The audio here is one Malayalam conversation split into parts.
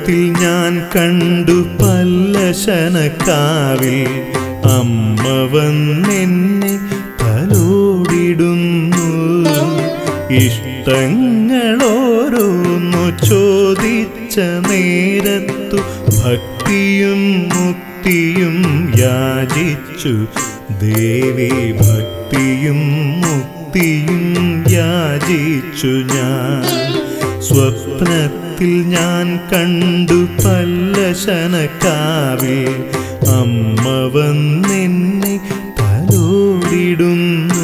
സ്വപ്നത്തിൽ ഞാൻ കണ്ടു പല്ലശനക്കാവിൽ അമ്മ വന്നെന്നെ തലോടിടുന്നു ഇഷ്ടങ്ങളോരോന്നു ചോദിച്ച നേരത്തു ഭക്തിയും മുക്തിയും യാചിച്ചു ദേവി ഭക്തിയും മുക്തിയും യാചിച്ചു ഞാൻ സ്വപ്നത്തിൽ ഞാൻ കണ്ടു പല്ലശനക്കാവിൽ അമ്മ വന്നെന്നെ തലോടിടുന്നു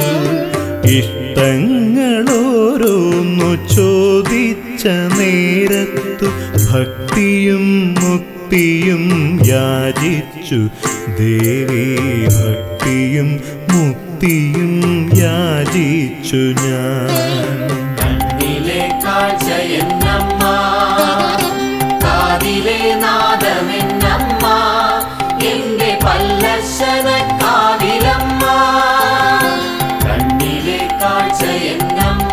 ഇഷ്ടങ്ങളോരോന്നു ചോദിച്ച നേരത്തു ഭക്തിയും മുക്തിയും യാചിച്ചു ദേവി ഭക്തിയും മുക്തിയും യാചിച്ചു ഞാൻ കണ്ണിലെ കാഴ്ചയെന്നമ്മ കാതിലെ നാദമെന്നമ്മ എന്റെ പല്ലശന കാവിലമ്മ കണ്ണിലെ കാഴ്ചയെന്നമ്മ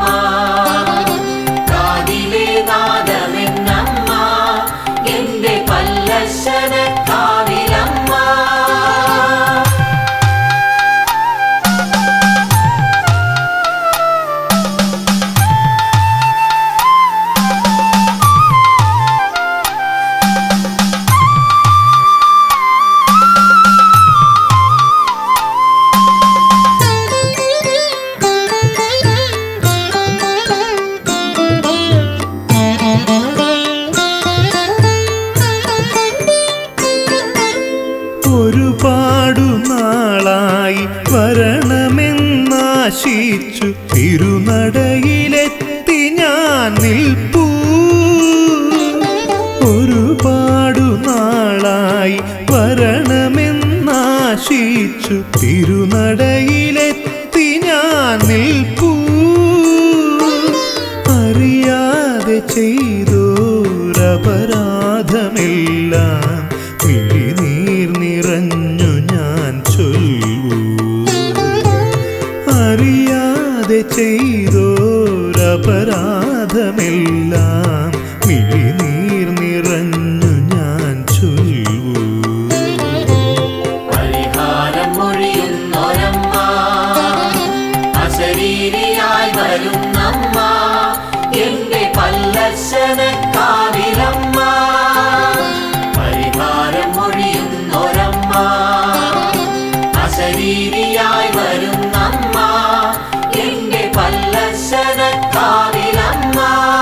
കാതിലെ നാദമെന്നമ്മ എന്റെ പല്ലശന കാവിലമ്മ ഒരുപാടു നാളായി വരണമെന്നാശിച്ചു തിരുനടയിലെത്തി ഞാൻ നിൽപ്പൂ ഒരുപാടു നാളായി വരണമെന്നാശിച്ചു തിരുനടയിലെത്തി ഞാൻ നിൽപ്പൂ അറിയാതെ ചെയ്തോരപരാധമെല്ലാം മിഴിനീർ നിറഞ്ഞു ഞാൻ ചൊല്ലൂ അറിയാതെ ചെയ്തോരപരാധമെല്ലാം മിഴിനീർ നിറഞ്ഞു ഞാൻ ചൊല്ലൂ പരിഹാരം മൊഴിയുന്നൊരമ്മ അശരീരിയായി വരുന്നമ്മ എന്റെ പല്ലശന കാവിലമ്മ പരിഹാരം മൊഴിയുന്നൊരമ്മ അശരീരിയായി വരുന്നമ്മ എന്റെ പല്ലശന കാവിലമ്മ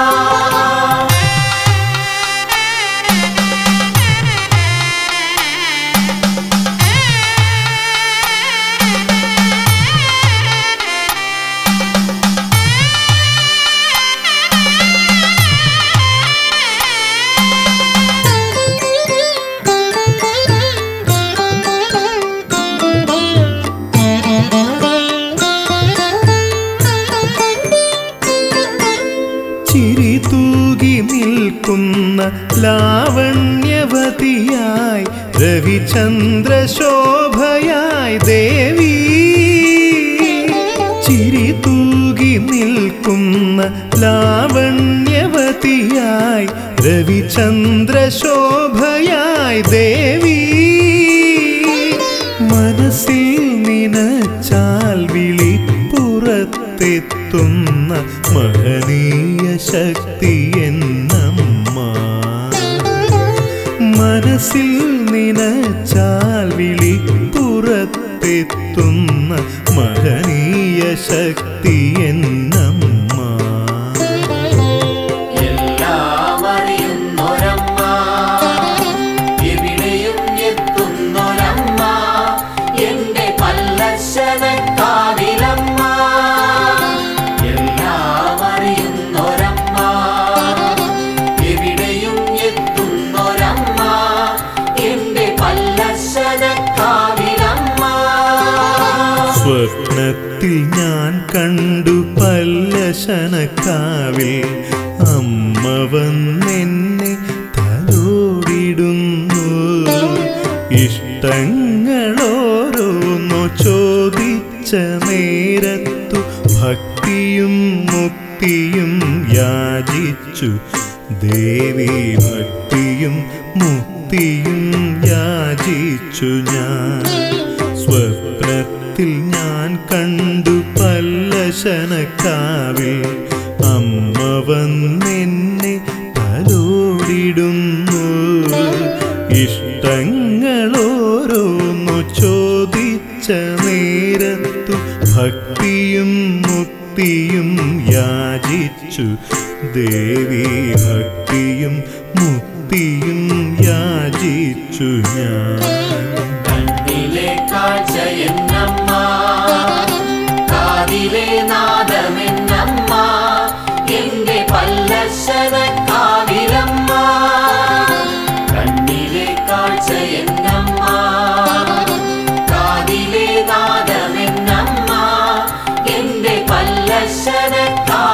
ചിരി തൂകി നിൽക്കുന്ന ലാവണ്യവതിയായി രവിചന്ദ്ര ശോഭയായി ദേവി ചിരി തൂകി നിൽക്കുന്ന ലാവണ്യവതിയായി രവിചന്ദ്ര ശോഭയായി ദേവി മനസ്സിൽ നിനച്ചാൽ വിളിപ്പുറത്തെത്തുന്ന മഹനീയ ശക്തി എന്നമ്മ മനസ്സിൽ നിനച്ചാൽ വിളിപ്പുറത്തെത്തുന്ന മഹനീയ ശക്തി എന്നമ്മ എല്ലാം അറിയുന്നൊരമ്മ എവിടെയും എത്തുന്നൊരമ്മ എന്റെ പല്ലശന കാവിലമ്മ എല്ലാം അറിയുന്നൊരമ്മ എവിടെയും എത്തുന്നൊരമ്മ എന്റെ പല്ലശന കാവിലമ്മ സ്വപ്നത്തിൽ ഞാൻ കണ്ടു പല്ലശനക്കാവിൽ അമ്മ വന്നെന്നെ തലോടിടുന്നു ഇഷ്ടങ്ങളോരോന്നു ചോദിച്ച നേരത്തു ഭക്തിയും മുക്തിയും യാചിച്ചു ദേവി ഭക്തിയും മുക്തിയും യാചിച്ചു ഞാൻ സ്വപ്നത്തിൽ ഞാൻ കണ്ടു പല്ലശനക്കാവിൽ അമ്മ വന്നെന്നെ തലോടിടുന്നു ഇഷ്ടങ്ങളോരോന്നു ചോദിച്ച നേരത്തു ഭക്തിയും മുക്തിയും യാചിച്ചു ദേവി ഭക്തിയും മുക്തിയും യാചിച്ചു ഞാൻ കണ്ണിലെ കാഴ്ച എന്നമ്മ കാതിലെ നാദമെന്നമ്മ എന്റെ പല്ലശന കാവിലമ്മ കണ്ണിലെ കാഴ്ച എന്നമ്മ കാതിലെ നാദമെന്നമ്മ എന്റെ പല്ലശന കാവിലമ്മ